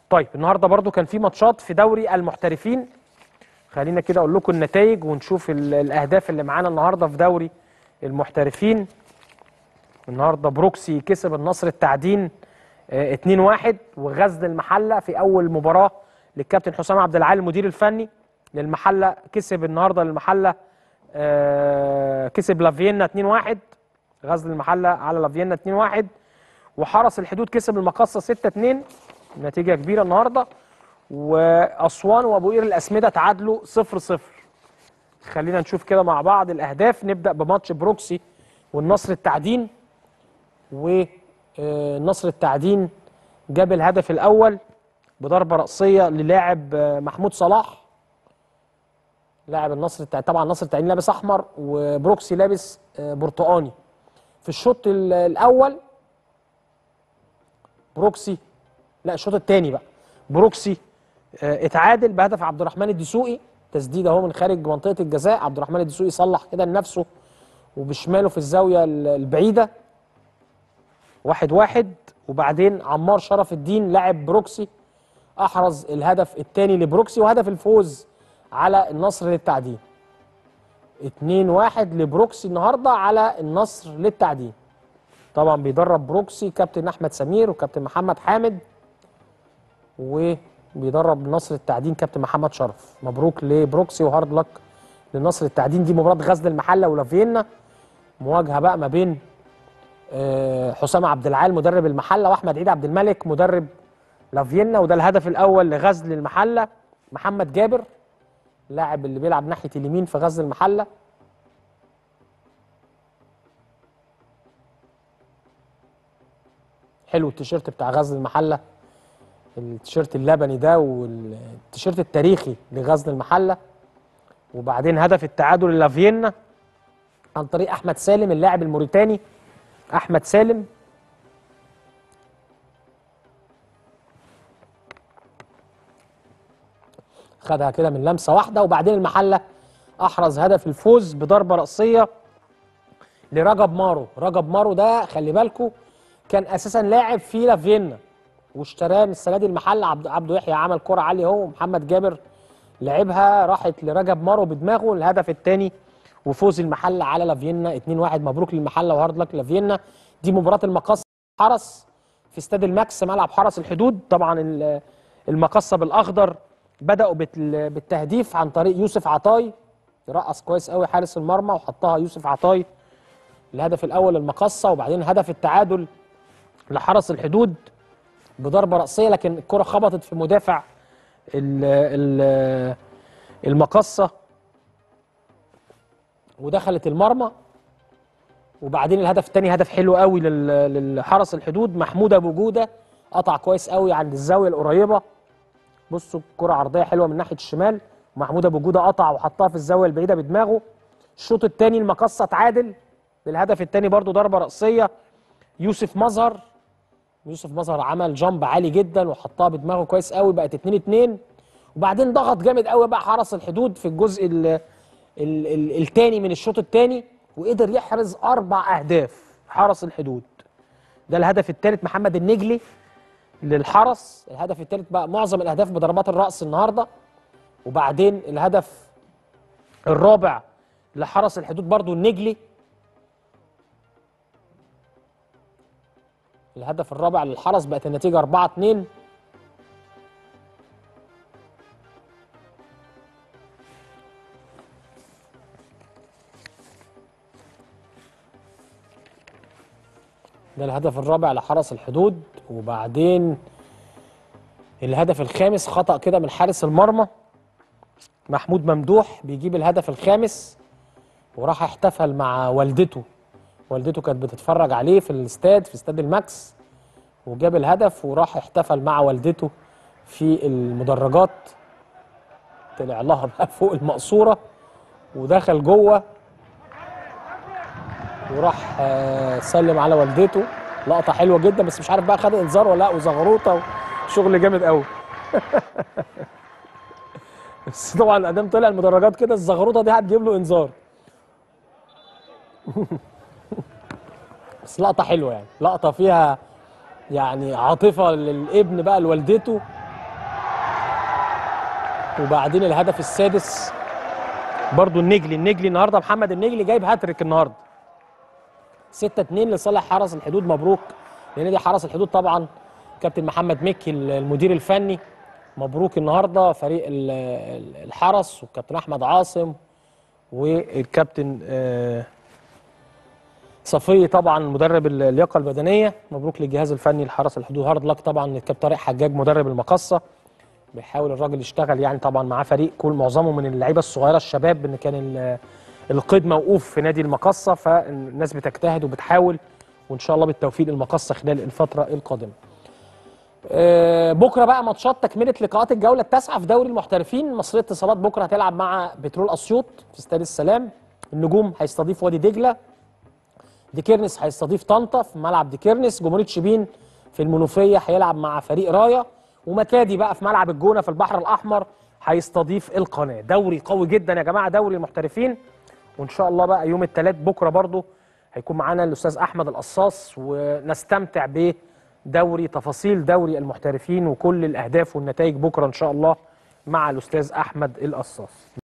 طيب النهارده برضو كان في ماتشات في دوري المحترفين خلينا كده اقول لكم النتائج ونشوف ال- الاهداف اللي معانا النهارده في دوري المحترفين النهارده بروكسي كسب النصر التعدين آه، 2-1 وغزل المحله في اول مباراه للكابتن حسام عبد العال المدير الفني للمحله كسب النهارده للمحله آه، كسب لافيينا 2-1 غزل المحله على لافيينا 2-1 وحرس الحدود كسب المقصه 6-2 نتيجه كبيره النهارده واسوان وابو قير الاسمده تعادلوا 0-0 خلينا نشوف كده مع بعض الاهداف نبدا بماتش بروكسي والنصر التعدين والنصر التعدين جاب الهدف الاول بضربه راسيه للاعب آه، محمود صلاح لاعب النصر التعدين طبعا النصر التعدين لابس احمر وبروكسي لابس آه، برتقاني في الشوط ال- الاول بروكسي لا الشوط الثاني بقى بروكسي آه، اتعادل بهدف عبد الرحمن الدسوقي تسديد اهو من خارج منطقه الجزاء عبد الرحمن الدسوقي صلح كده لنفسه وبشماله في الزاويه ال- البعيده واحد واحد وبعدين عمار شرف الدين لاعب بروكسي احرز الهدف الثاني لبروكسي وهدف الفوز على النصر للتعدين 2 واحد لبروكسي النهارده على النصر للتعدين طبعا بيدرب بروكسي كابتن احمد سمير وكابتن محمد حامد وبيدرب نصر التعدين كابتن محمد شرف مبروك لبروكسي وهارد لك لنصر التعدين دي مباراه غزل المحله ولافينا مواجهه بقى ما بين آه، حسام عبد العال مدرب المحله واحمد عيد عبد الملك مدرب لافينا وده الهدف الاول لغزل المحله محمد جابر لاعب اللي بيلعب ناحيه اليمين في غزل المحله حلو التيشيرت بتاع غزل المحله التيشيرت اللبني ده والتيشيرت التاريخي لغزل المحله وبعدين هدف التعادل لافينا عن طريق احمد سالم اللاعب الموريتاني احمد سالم خدها كده من لمسه واحده وبعدين المحله احرز هدف الفوز بضربه راسيه لرجب مارو رجب مارو ده خلي بالكو كان اساسا لاعب في لافينا واشتراه من السنه دي المحل عبد عبده يحيى عمل كره عاليه هو ومحمد جابر لعبها راحت لرجب مارو بدماغه الهدف الثاني وفوز المحله على لافينا 2-1 مبروك للمحله وهارد لك لافينا دي مباراه المقص حرس في استاد الماكس ملعب حرس الحدود طبعا ال- المقصه بالاخضر بداوا بال- بالتهديف عن طريق يوسف عطاي رقص كويس قوي حارس المرمى وحطها يوسف عطاي الهدف الاول المقصه وبعدين هدف التعادل لحرس الحدود بضربه راسيه لكن الكره خبطت في مدافع ال ال المقصه ودخلت المرمى وبعدين الهدف الثاني هدف حلو قوي لل- لحرس الحدود محمود ابو جوده قطع كويس قوي عند الزاويه القريبه بصوا الكره عرضيه حلوه من ناحيه الشمال ومحمود ابو جوده قطع وحطها في الزاويه البعيده بدماغه الشوط الثاني المقصه تعادل بالهدف الثاني برضو ضربه راسيه يوسف مظهر يوسف مظهر عمل جامب عالي جدا وحطها بدماغه كويس قوي بقت 2 2 وبعدين ضغط جامد قوي بقى حرس الحدود في الجزء ال ال ال الثاني من الشوط الثاني وقدر يحرز اربع اهداف حرس الحدود ده الهدف الثالث محمد النجلي للحرس الهدف الثالث بقى معظم الاهداف بضربات الراس النهارده وبعدين الهدف الرابع لحرس الحدود برضو النجلي الهدف الرابع للحرس بقت النتيجة 4 2 ده الهدف الرابع لحرس الحدود وبعدين الهدف الخامس خطأ كده من حارس المرمى محمود ممدوح بيجيب الهدف الخامس وراح احتفل مع والدته والدته كانت بتتفرج عليه في الاستاد في استاد الماكس وجاب الهدف وراح احتفل مع والدته في المدرجات طلع لها بقى فوق المقصوره ودخل جوه وراح آه، سلم على والدته لقطه حلوه جدا بس مش عارف بقى خد انذار ولا لا وزغروطه وشغل جامد قوي بس طبعا ادام طلع المدرجات كده الزغروطه دي هتجيب له انذار بس لقطه حلوه يعني لقطه فيها يعني عاطفه للابن بقى لوالدته وبعدين الهدف السادس برضو النجلي النجلي النهارده محمد النجلي جايب هاتريك النهارده 6 2 لصالح حرس الحدود مبروك لنادي حرس الحدود طبعا كابتن محمد مكي المدير الفني مبروك النهارده فريق ال- ال- الحرس والكابتن احمد عاصم والكابتن آه، صفي طبعا مدرب ال- اللياقه البدنيه مبروك للجهاز الفني لحرس الحدود هارد لك طبعا للكابتن طارق حجاج مدرب المقصه بيحاول الراجل يشتغل يعني طبعا معاه فريق كل معظمه من اللعيبه الصغيره الشباب ان كان ال- القيد موقوف في نادي المقصه فالناس بتجتهد وبتحاول وان شاء الله بالتوفيق للمقصه خلال الفتره القادمه. آه، بكره بقى ماتشات تكمله لقاءات الجوله التاسعه في دوري المحترفين مصريه اتصالات بكره هتلعب مع بترول اسيوط في استاد السلام النجوم هيستضيف وادي دجله ديكيرنس هيستضيف طنطا في ملعب ديكيرنس جمهوريه شبين في المنوفيه هيلعب مع فريق رايه ومكادي بقى في ملعب الجونه في البحر الاحمر هيستضيف القناه دوري قوي جدا يا جماعه دوري المحترفين وان شاء الله بقى يوم الثلاث بكره برضو هيكون معانا الاستاذ احمد القصاص ونستمتع بدوري تفاصيل دوري المحترفين وكل الاهداف والنتائج بكره ان شاء الله مع الاستاذ احمد القصاص